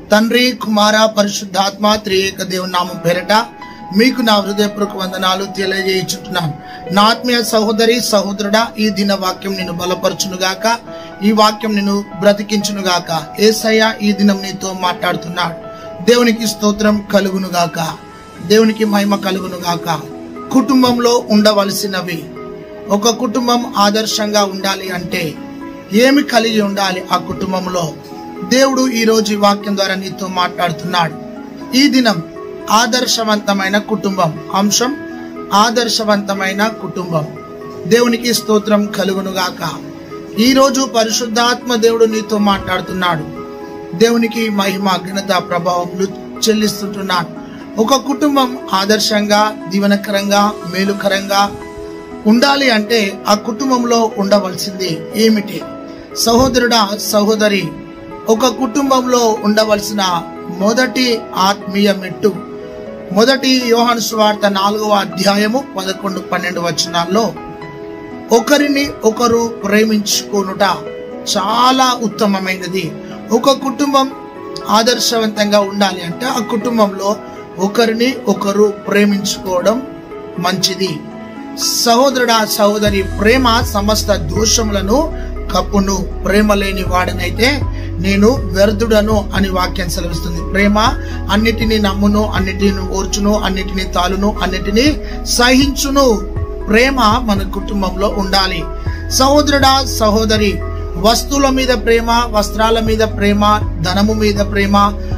తండ్రి కుమార పరిశుద్ధాత్మ త్రియేక దేవుని నామం పేరట మీకు నా హృదయపూర్వక వందనాలు తెలియజేయుచుంటున్నాను నా ఆత్మీయ సహోదరి సహోదరుడా ఈ దిన వాక్యం నిన్ను బలపరచునుగాక ఈ వాక్యం నిన్ను బ్రతికించునుగాక ఏసయ్య ఈ దినం నీతో మాట్లాడుతున్నాడు దేవునికి స్తోత్రం కలుగునుగాక దేవునికి మహిమ కలుగునుగాక కుటుంబంలో ఉండవలసినవి ఒక కుటుంబం ఆదర్శంగా ఉండాలి అంటే ఏమి కలిగి ఉండాలి ఆ కుటుంబంలో దేవుడు ఈ రోజు ఈ వాక్యం ద్వారా నీతో మాట్లాడుతున్నాడు ఈ దినం ఆదర్శవంతమైన కుటుంబం అంశం ఆదర్శవంతమైన కుటుంబం దేవునికి స్తోత్రం కలుగునుగాక ఈ రోజు పరిశుద్ధాత్మ దేవుడు నీతో మాట్లాడుతున్నాడు దేవునికి మహిమ ఘనత ప్రభావములు చెల్లిస్తుంటున్నాడు ఒక కుటుంబం ఆదర్శంగా దీవనకరంగా మేలుకరంగా ఉండాలి అంటే ఆ కుటుంబంలో ఉండవలసింది ఏమిటి సహోదరుడా సహోదరి ఒక కుటుంబంలో ఉండవలసిన మొదటి ఆత్మీయ మెట్టు మొదటి యోహాను సువార్త నాలుగవ అధ్యాయము పదకొండు పన్నెండు వచనాల్లో ఒకరిని ఒకరు ప్రేమించుకొనుట చాలా ఉత్తమమైనది ఒక కుటుంబం ఆదర్శవంతంగా ఉండాలి అంటే ఆ కుటుంబంలో ఒకరిని ఒకరు ప్రేమించుకోవడం మంచిది సహోదరుడా సహోదరి ప్రేమ సమస్త దోషములను కప్పును ప్రేమ లేని వాడనైతే నేను వ్యర్థుడను అని వాక్యం సెలవిస్తుంది ప్రేమ అన్నిటినీ నమ్మును అన్నిటిని ఓర్చును అన్నిటినీ తాలును అన్నిటినీ సహించును ప్రేమ మన కుటుంబంలో ఉండాలి సహోదరుడా సహోదరి వస్తువుల మీద ప్రేమ వస్త్రాల మీద ప్రేమ ధనము మీద ప్రేమ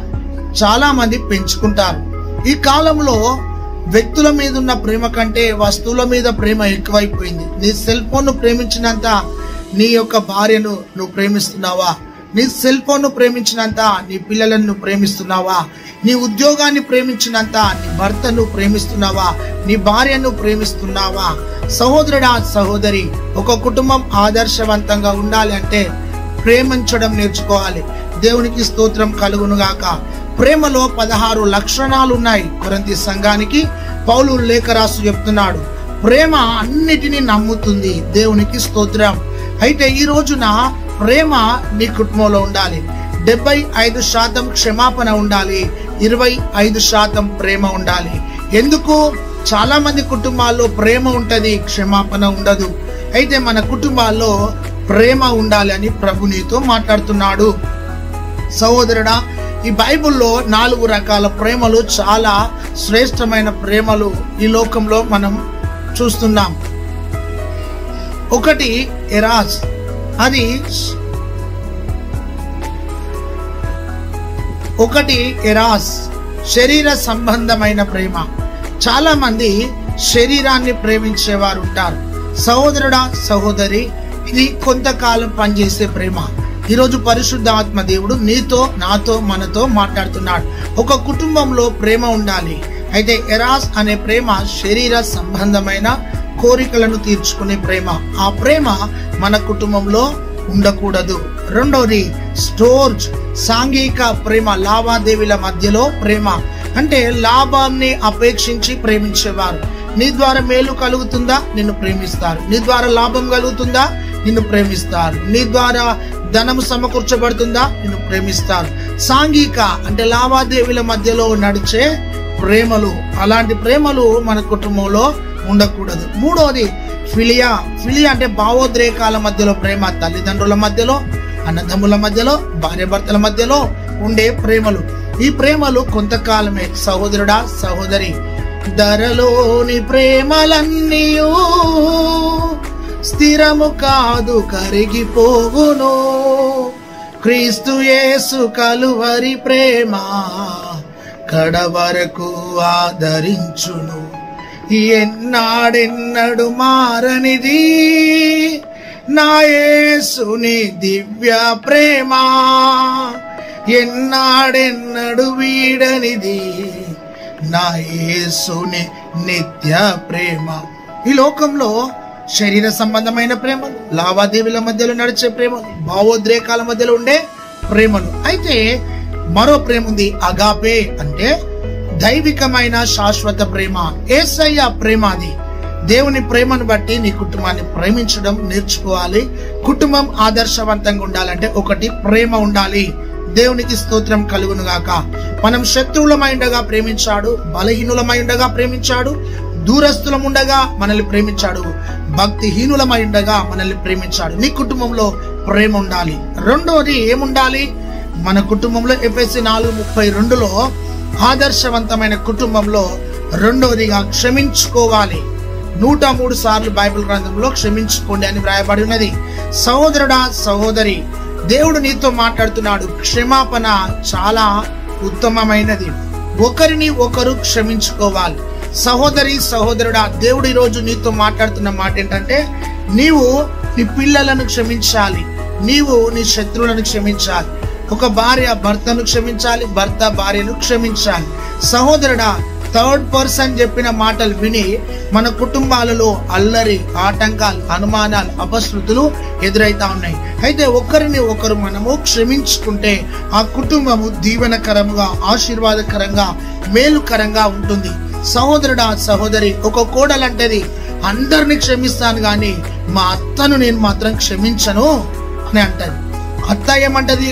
చాలా మంది పెంచుకుంటారు ఈ కాలంలో వ్యక్తుల మీద ఉన్న ప్రేమ కంటే వస్తువుల మీద ప్రేమ ఎక్కువైపోయింది నీ సెల్ ఫోన్ ను ప్రేమించినంత నీ యొక్క భార్యను నువ్వు ప్రేమిస్తున్నావా నీ సెల్ ఫోన్ ను ప్రేమించినంత నీ పిల్లలను నువ్వు ప్రేమిస్తున్నావా నీ ఉద్యోగాన్ని ప్రేమించినంత నీ భర్తను ప్రేమిస్తున్నావా నీ భార్యను ప్రేమిస్తున్నావా సహోదరుడా సహోదరి ఒక కుటుంబం ఆదర్శవంతంగా ఉండాలి అంటే ప్రేమించడం నేర్చుకోవాలి దేవునికి స్తోత్రం కలుగునుగాక ప్రేమలో పదహారు లక్షణాలు ఉన్నాయి కొరంతి సంఘానికి పౌలు లేఖ రాసు చెప్తున్నాడు ప్రేమ అన్నిటినీ నమ్ముతుంది దేవునికి స్తోత్రం అయితే ఈ రోజున ప్రేమ నీ కుటుంబంలో ఉండాలి డెబ్బై ఐదు శాతం క్షమాపణ ఉండాలి ఇరవై ఐదు శాతం ప్రేమ ఉండాలి ఎందుకు చాలా మంది కుటుంబాల్లో ప్రేమ ఉంటది క్షమాపణ ఉండదు అయితే మన కుటుంబాల్లో ప్రేమ ఉండాలి అని ప్రభు నీతో మాట్లాడుతున్నాడు సహోదరుడా ఈ బైబిల్లో నాలుగు రకాల ప్రేమలు చాలా శ్రేష్టమైన ప్రేమలు ఈ లోకంలో మనం చూస్తున్నాం ఒకటి ఎరాస్ అది ఒకటి ఎరాస్ శరీర సంబంధమైన ప్రేమ చాలా మంది శరీరాన్ని ప్రేమించేవారు ఉంటారు సహోదరుడా సహోదరి ఇది కొంతకాలం పనిచేసే ప్రేమ ఈరోజు పరిశుద్ధ ఆత్మ దేవుడు నీతో నాతో మనతో మాట్లాడుతున్నాడు ఒక కుటుంబంలో ప్రేమ ఉండాలి అయితే ఎరాస్ అనే ప్రేమ శరీర సంబంధమైన కోరికలను తీర్చుకునే ప్రేమ ఆ ప్రేమ మన కుటుంబంలో ఉండకూడదు రెండోది స్టోర్జ్ సాంఘిక ప్రేమ లావాదేవీల మధ్యలో ప్రేమ అంటే లాభాన్ని అపేక్షించి ప్రేమించేవారు నీ ద్వారా మేలు కలుగుతుందా నిన్ను ప్రేమిస్తారు నీ ద్వారా లాభం కలుగుతుందా నిన్ను ప్రేమిస్తారు నీ ద్వారా ధనము సమకూర్చబడుతుందా నిన్ను ప్రేమిస్తారు సాంఘిక అంటే లావాదేవీల మధ్యలో నడిచే ప్రేమలు అలాంటి ప్రేమలు మన కుటుంబంలో ఉండకూడదు మూడోది ఫిలియా ఫిలియా అంటే భావోద్రేకాల మధ్యలో ప్రేమ తల్లిదండ్రుల మధ్యలో అన్నదమ్ముల మధ్యలో భార్యాభర్తల మధ్యలో ఉండే ప్రేమలు ఈ ప్రేమలు కొంతకాలమే సహోదరుడా సహోదరి ధరలోని ప్రేమలన్నీయూ స్థిరము కాదు కరిగిపోవును క్రీస్తు యేసు కలువరి ప్రేమ కడవరకు ఆదరించును ఎన్నాడెన్నడు మారనిది నా యేసుని దివ్య ప్రేమ ఎన్నాడెన్నడు వీడనిది నా యేసుని నిత్య ప్రేమ ఈ లోకంలో శరీర సంబంధమైన ప్రేమలు లావాదేవీల మధ్యలో నడిచే ప్రేమలు భావోద్రేకాల మధ్యలో ఉండే ప్రేమలు అయితే మరో ప్రేమ ఉంది అగాపే అంటే దైవికమైన శాశ్వత ప్రేమ ఏసయ్య ప్రేమ అది దేవుని ప్రేమను బట్టి నీ కుటుంబాన్ని ప్రేమించడం నేర్చుకోవాలి కుటుంబం ఆదర్శవంతంగా ఉండాలంటే ఒకటి ప్రేమ ఉండాలి దేవునికి స్తోత్రం కలుగును గాక మనం శత్రువులమై ఉండగా ప్రేమించాడు బలహీనులమై ఉండగా ప్రేమించాడు దూరస్తులముండగా మనల్ని ప్రేమించాడు భక్తిహీనులమై ఉండగా మనల్ని ప్రేమించాడు నీ కుటుంబంలో ప్రేమ ఉండాలి రెండోది ఏముండాలి మన కుటుంబంలో ఎఫ్ఎస్సి నాలుగు ముప్పై రెండులో ఆదర్శవంతమైన కుటుంబంలో రెండవదిగా క్షమించుకోవాలి నూట మూడు సార్లు బైబిల్ గ్రంథంలో క్షమించుకోండి అని వ్రాయబడి ఉన్నది సహోదరుడా సహోదరి దేవుడు నీతో మాట్లాడుతున్నాడు క్షమాపణ చాలా ఉత్తమమైనది ఒకరిని ఒకరు క్షమించుకోవాలి సహోదరి సహోదరుడా దేవుడు ఈరోజు నీతో మాట్లాడుతున్న మాట ఏంటంటే నీవు నీ పిల్లలను క్షమించాలి నీవు నీ శత్రువులను క్షమించాలి ఒక భార్య భర్తను క్షమించాలి భర్త భార్యను క్షమించాలి సహోదరుడా థర్డ్ పర్సన్ చెప్పిన మాటలు విని మన కుటుంబాలలో అల్లరి ఆటంకాలు అనుమానాలు అపశృతులు ఎదురైతా ఉన్నాయి అయితే ఒకరిని ఒకరు మనము క్షమించుకుంటే ఆ కుటుంబము దీవెనకరంగా ఆశీర్వాదకరంగా మేలుకరంగా ఉంటుంది సహోదరుడా సహోదరి ఒక కోడలంటది అందరిని క్షమిస్తాను కానీ మా అత్తను నేను మాత్రం క్షమించను అని అంటది అత్త ఏమంటది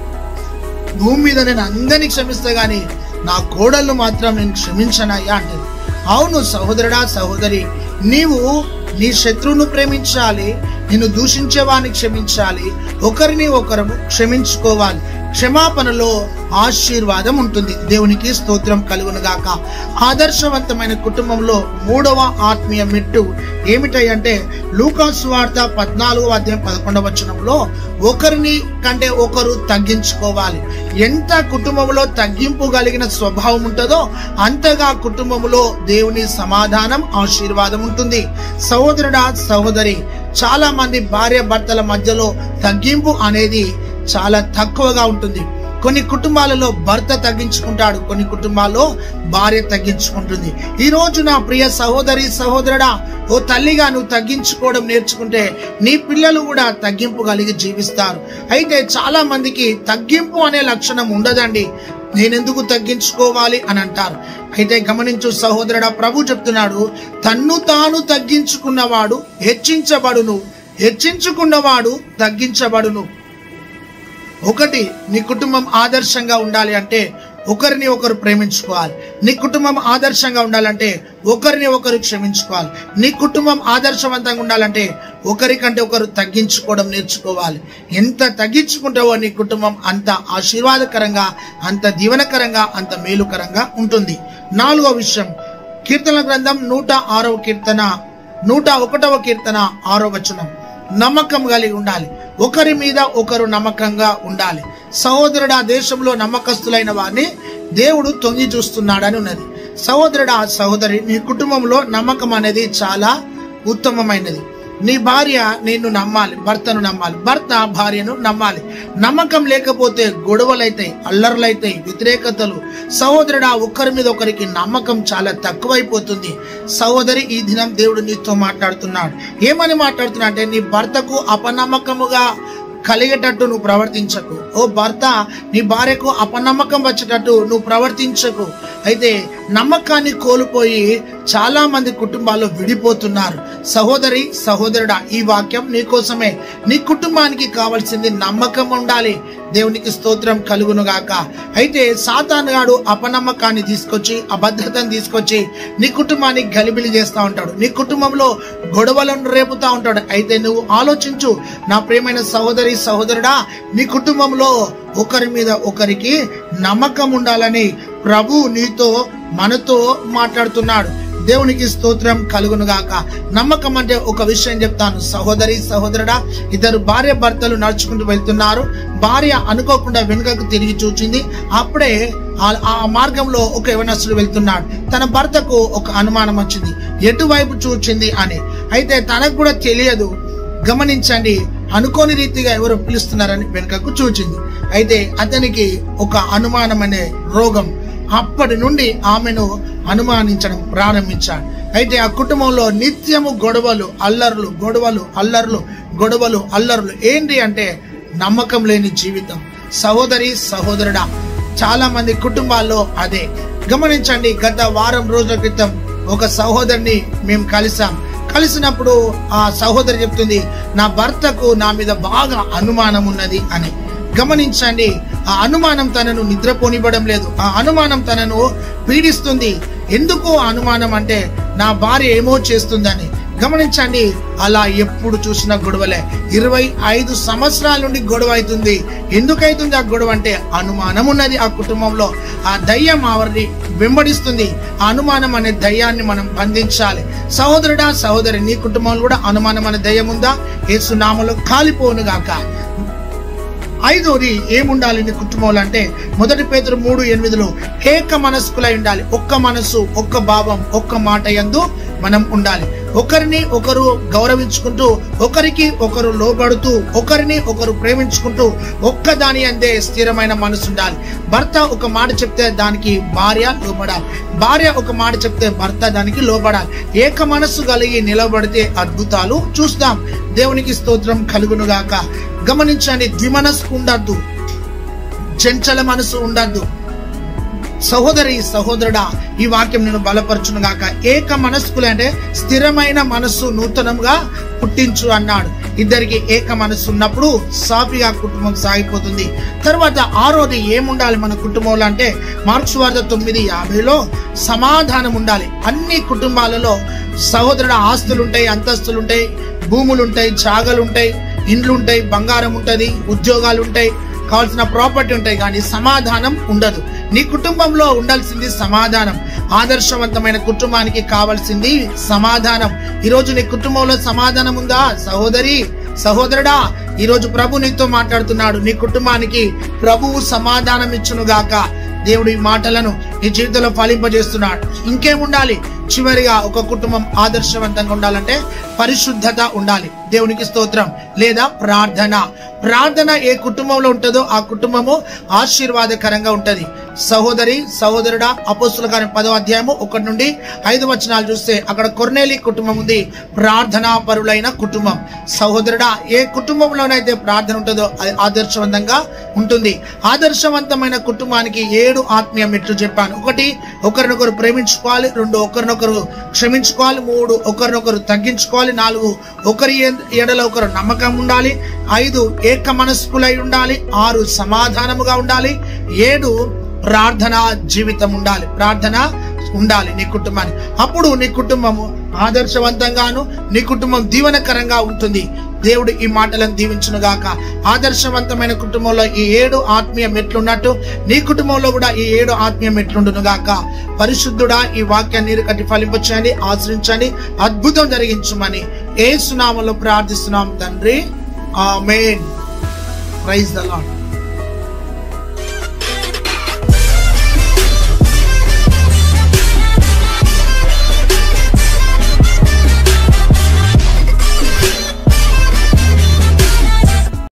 భూమి మీద నేను అందరినీ క్షమిస్తా గాని నా కోడళ్ళు మాత్రం నేను క్షమించనయ్యా అంటది అవును సహోదరుడా సహోదరి నీవు నీ శత్రువును ప్రేమించాలి నిన్ను దూషించే వారిని క్షమించాలి ఒకరిని ఒకరు క్షమించుకోవాలి క్షమాపణలో ఆశీర్వాదం ఉంటుంది దేవునికి స్తోత్రం కలుగును గాక ఆదర్శవంతమైన కుటుంబంలో మూడవ ఆత్మీయ మెట్టు ఏమిటంటే లూకాసు వార్త పద్నాలుగో అధ్యాయం పదకొండవ వచనంలో ఒకరిని కంటే ఒకరు తగ్గించుకోవాలి ఎంత కుటుంబంలో తగ్గింపు కలిగిన స్వభావం ఉంటుందో అంతగా కుటుంబంలో దేవుని సమాధానం ఆశీర్వాదం ఉంటుంది సహోదరుడా సహోదరి చాలా మంది భార్య భర్తల మధ్యలో తగ్గింపు అనేది చాలా తక్కువగా ఉంటుంది కొన్ని కుటుంబాలలో భర్త తగ్గించుకుంటాడు కొన్ని కుటుంబాల్లో భార్య తగ్గించుకుంటుంది ఈ రోజు నా ప్రియ సహోదరి సహోదరుడా ఓ తల్లిగా నువ్వు తగ్గించుకోవడం నేర్చుకుంటే నీ పిల్లలు కూడా తగ్గింపు కలిగి జీవిస్తారు అయితే చాలా మందికి తగ్గింపు అనే లక్షణం ఉండదండి నేనెందుకు తగ్గించుకోవాలి అని అంటారు అయితే గమనించు సహోదరుడా ప్రభు చెప్తున్నాడు తన్ను తాను తగ్గించుకున్నవాడు హెచ్చించబడును హెచ్చించుకున్నవాడు తగ్గించబడును ఒకటి నీ కుటుంబం ఆదర్శంగా ఉండాలి అంటే ఒకరిని ఒకరు ప్రేమించుకోవాలి నీ కుటుంబం ఆదర్శంగా ఉండాలంటే ఒకరిని ఒకరు క్షమించుకోవాలి నీ కుటుంబం ఆదర్శవంతంగా ఉండాలంటే ఒకరికంటే ఒకరు తగ్గించుకోవడం నేర్చుకోవాలి ఎంత తగ్గించుకుంటావో నీ కుటుంబం అంత ఆశీర్వాదకరంగా అంత దీవనకరంగా అంత మేలుకరంగా ఉంటుంది నాలుగో విషయం కీర్తన గ్రంథం నూట ఆరవ కీర్తన నూట ఒకటవ కీర్తన ఆరో వచనం నమ్మకం కలిగి ఉండాలి ఒకరి మీద ఒకరు నమ్మకంగా ఉండాలి సహోదరుడు ఆ దేశంలో నమ్మకస్తులైన వారిని దేవుడు తొంగి చూస్తున్నాడని ఉన్నది సహోదరుడు ఆ సహోదరి నీ కుటుంబంలో నమ్మకం అనేది చాలా ఉత్తమమైనది నీ భార్య నిన్ను నమ్మాలి భర్తను నమ్మాలి భర్త భార్యను నమ్మాలి నమ్మకం లేకపోతే గొడవలైతాయి అల్లర్లైతాయి వ్యతిరేకతలు సహోదరుడు ఆ ఒక్కరి మీద ఒకరికి నమ్మకం చాలా తక్కువైపోతుంది సహోదరి ఈ దినం దేవుడు నీతో మాట్లాడుతున్నాడు ఏమని మాట్లాడుతున్నా అంటే నీ భర్తకు అపనమ్మకముగా కలిగేటట్టు నువ్వు ప్రవర్తించకు ఓ భర్త నీ భార్యకు అపనమ్మకం వచ్చేటట్టు నువ్వు ప్రవర్తించకు అయితే నమ్మకాన్ని కోల్పోయి చాలా మంది కుటుంబాల్లో విడిపోతున్నారు సహోదరి సహోదరుడా ఈ వాక్యం నీ కోసమే నీ కుటుంబానికి కావాల్సింది నమ్మకం ఉండాలి దేవునికి స్తోత్రం కలుగును గాక అయితే సాతానుగాడు అపనమ్మకాన్ని తీసుకొచ్చి అభద్రతను తీసుకొచ్చి నీ కుటుంబాన్ని గలిబిలి చేస్తా ఉంటాడు నీ కుటుంబంలో గొడవలను రేపుతా ఉంటాడు అయితే నువ్వు ఆలోచించు నా ప్రియమైన సహోదరి సహోదరుడా నీ కుటుంబంలో ఒకరి మీద ఒకరికి నమ్మకం ఉండాలని ప్రభు నీతో మనతో మాట్లాడుతున్నాడు దేవునికి స్తోత్రం కలుగును గాక నమ్మకం అంటే ఒక విషయం చెప్తాను సహోదరి సహోదరుడా ఇద్దరు భార్య భర్తలు నడుచుకుంటూ వెళ్తున్నారు భార్య అనుకోకుండా వెనుకకు తిరిగి చూచింది అప్పుడే ఆ- ఆ మార్గంలో ఒక యవనస్తుడు వెళ్తున్నాడు తన భర్తకు ఒక అనుమానం వచ్చింది ఎటువైపు చూచింది అని అయితే తనకు కూడా తెలియదు గమనించండి అనుకోని రీతిగా ఎవరు పిలుస్తున్నారని వెనుకకు చూచింది అయితే అతనికి ఒక అనుమానం అనే రోగం అప్పటి నుండి ఆమెను అనుమానించడం ప్రారంభించాడు అయితే ఆ కుటుంబంలో నిత్యము గొడవలు అల్లర్లు గొడవలు అల్లర్లు గొడవలు అల్లర్లు ఏంటి అంటే నమ్మకం లేని జీవితం సహోదరి సహోదరుడా చాలా మంది కుటుంబాల్లో అదే గమనించండి గత వారం రోజుల క్రితం ఒక సహోదరిని మేము కలిసాం కలిసినప్పుడు ఆ సహోదరి చెప్తుంది నా భర్తకు నా మీద బాగా అనుమానం ఉన్నది అని గమనించండి ఆ అనుమానం తనను నిద్రపోనివ్వడం లేదు ఆ అనుమానం తనను పీడిస్తుంది ఎందుకు ఆ అనుమానం అంటే నా భార్య ఏమో చేస్తుందని గమనించండి అలా ఎప్పుడు చూసినా గొడవలే ఇరవై ఐదు సంవత్సరాల నుండి గొడవ అవుతుంది ఎందుకైతుంది ఆ గొడవ అంటే అనుమానం ఉన్నది ఆ కుటుంబంలో ఆ దయ్యం ఆవిడని వెంబడిస్తుంది ఆ అనుమానం అనే దయ్యాన్ని మనం బంధించాలి సహోదరుడా సహోదరి నీ కుటుంబంలో కూడా అనుమానం అనే దయ్యం ఉందా ఏసునామలో కాలిపోను గాక ఐదోది ఏముండాలి నీ కుటుంబంలో అంటే మొదటి పేతురు మూడు ఎనిమిదిలో ఏక మనస్కులై ఉండాలి ఒక్క మనసు ఒక్క భావం ఒక్క మాట యందు మనం ఉండాలి ఒకరిని ఒకరు గౌరవించుకుంటూ ఒకరికి ఒకరు లోబడుతూ ఒకరిని ఒకరు ప్రేమించుకుంటూ ఒక్క దాని అందే స్థిరమైన మనసు ఉండాలి భర్త ఒక మాట చెప్తే దానికి భార్య లోబడాలి భార్య ఒక మాట చెప్తే భర్త దానికి లోబడాలి ఏక మనస్సు కలిగి నిలబడితే అద్భుతాలు చూస్తాం దేవునికి స్తోత్రం కలుగునుగాక గమనించండి ద్విమనస్సు ఉండద్దు చంచల మనసు ఉండద్దు సహోదరి సహోదరుడా ఈ వాక్యం నేను బలపరచును గాక ఏక మనస్కులు అంటే స్థిరమైన మనస్సు నూతనంగా పుట్టించు అన్నాడు ఇద్దరికి ఏక మనస్సు ఉన్నప్పుడు సాఫీగా కుటుంబం సాగిపోతుంది తర్వాత ఆరోది ఏముండాలి మన కుటుంబంలో అంటే మార్క్స్ వార్త తొమ్మిది యాభైలో సమాధానం ఉండాలి అన్ని కుటుంబాలలో సహోదరుడు ఆస్తులు ఉంటాయి అంతస్తులు ఉంటాయి భూములు ఉంటాయి జాగలు ఉంటాయి ఇండ్లు ఉంటాయి బంగారం ఉంటది ఉద్యోగాలు ఉంటాయి కావాల్సిన ప్రాపర్టీ ఉంటాయి కానీ సమాధానం ఉండదు నీ కుటుంబంలో ఉండాల్సింది సమాధానం ఆదర్శవంతమైన కుటుంబానికి కావాల్సింది సమాధానం ఈరోజు నీ కుటుంబంలో సమాధానం ఉందా సహోదరి సహోదరుడా ఈరోజు ప్రభు నీతో మాట్లాడుతున్నాడు నీ కుటుంబానికి ప్రభువు సమాధానం ఇచ్చును గాక దేవుడు ఈ మాటలను నీ జీవితంలో ఫలింపజేస్తున్నాడు ఇంకేముండాలి చివరిగా ఒక కుటుంబం ఆదర్శవంతంగా ఉండాలంటే పరిశుద్ధత ఉండాలి దేవునికి స్తోత్రం లేదా ప్రార్థన ప్రార్థన ఏ కుటుంబంలో ఉంటుందో ఆ కుటుంబము ఆశీర్వాదకరంగా ఉంటది సహోదరి సహోదరుడా అపోస్తుల కార్యం పదో అధ్యాయము ఒకటి నుండి ఐదు వచనాలు చూస్తే అక్కడ కొర్నేలి కుటుంబం ఉంది ప్రార్థనా పరులైన కుటుంబం సహోదరుడా ఏ కుటుంబంలోనైతే ప్రార్థన ఉంటుందో అది ఆదర్శవంతంగా ఉంటుంది ఆదర్శవంతమైన కుటుంబానికి ఏడు ఆత్మీయ మెట్లు చెప్పాను ఒకటి ఒకరినొకరు ప్రేమించుకోవాలి రెండు ఒకరినొకరు క్షమించుకోవాలి మూడు ఒకరినొకరు తగ్గించుకోవాలి నాలుగు ఒకరి ఎ- ఎడల ఒకరు నమ్మకం ఉండాలి ఐదు ఏక మనస్కులై ఉండాలి ఆరు సమాధానముగా ఉండాలి ఏడు ప్రార్థన జీవితం ఉండాలి ప్రార్థన ఉండాలి నీ కుటుంబానికి అప్పుడు నీ కుటుంబము ఆదర్శవంతంగాను నీ కుటుంబం దీవెనకరంగా ఉంటుంది దేవుడు ఈ మాటలను దీవించును గాక ఆదర్శవంతమైన కుటుంబంలో ఈ ఏడు ఆత్మీయ మెట్లున్నట్టు నీ కుటుంబంలో కూడా ఈ ఏడు ఆత్మీయ మెట్లుండును గాక పరిశుద్ధుడా ఈ వాక్యాన్ని నీరు కట్టి ఫలింపచేయండి ఆశ్రయించండి అద్భుతం జరిగించమని ఏ సునామంలో ప్రార్థిస్తున్నాం తండ్రి ఆమేన్ ప్రైజ్ ద లార్డ్